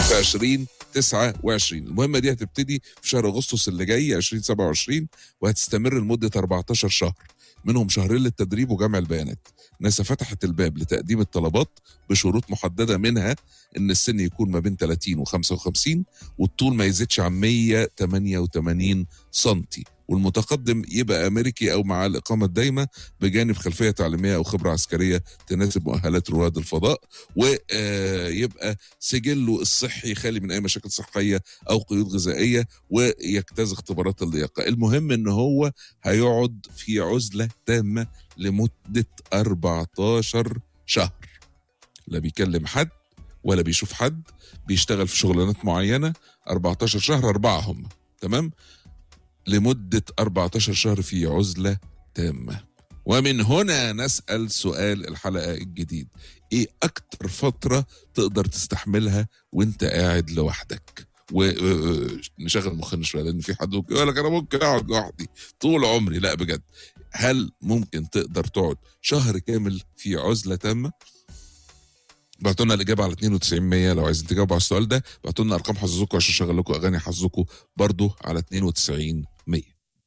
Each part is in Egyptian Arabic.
في 20 29 المهمة دي هتبتدي في شهر أغسطس اللي جاي 2027 وهتستمر لمدة 14 شهر منهم شهرين للتدريب وجمع البيانات ناسا فتحت الباب لتقديم الطلبات بشروط محددة منها إن السن يكون ما بين 30 و 55 والطول ما يزيدش عن 188 سنتي والمتقدم يبقى امريكي او مع الاقامه الدايمه بجانب خلفيه تعليميه او خبره عسكريه تناسب مؤهلات رواد الفضاء ويبقى سجله الصحي خالي من اي مشاكل صحيه او قيود غذائيه ويجتاز اختبارات اللياقه المهم ان هو هيقعد في عزله تامه لمده 14 شهر لا بيكلم حد ولا بيشوف حد بيشتغل في شغلانات معينه 14 شهر اربعه هم تمام لمدة 14 شهر في عزلة تامة ومن هنا نسأل سؤال الحلقة الجديد ايه اكتر فترة تقدر تستحملها وانت قاعد لوحدك ونشغل مخنا شويه لان في حد ممكن يقول لك انا ممكن اقعد لوحدي طول عمري لا بجد هل ممكن تقدر تقعد شهر كامل في عزله تامه؟ بعتوا لنا الاجابه على 92 100 لو عايزين تجاوبوا على السؤال ده بعتوا لنا ارقام حظكم عشان اشغل لكم اغاني حظكم برضو على 92 100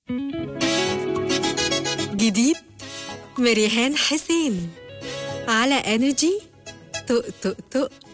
جديد مريهان حسين على انرجي طق طق طق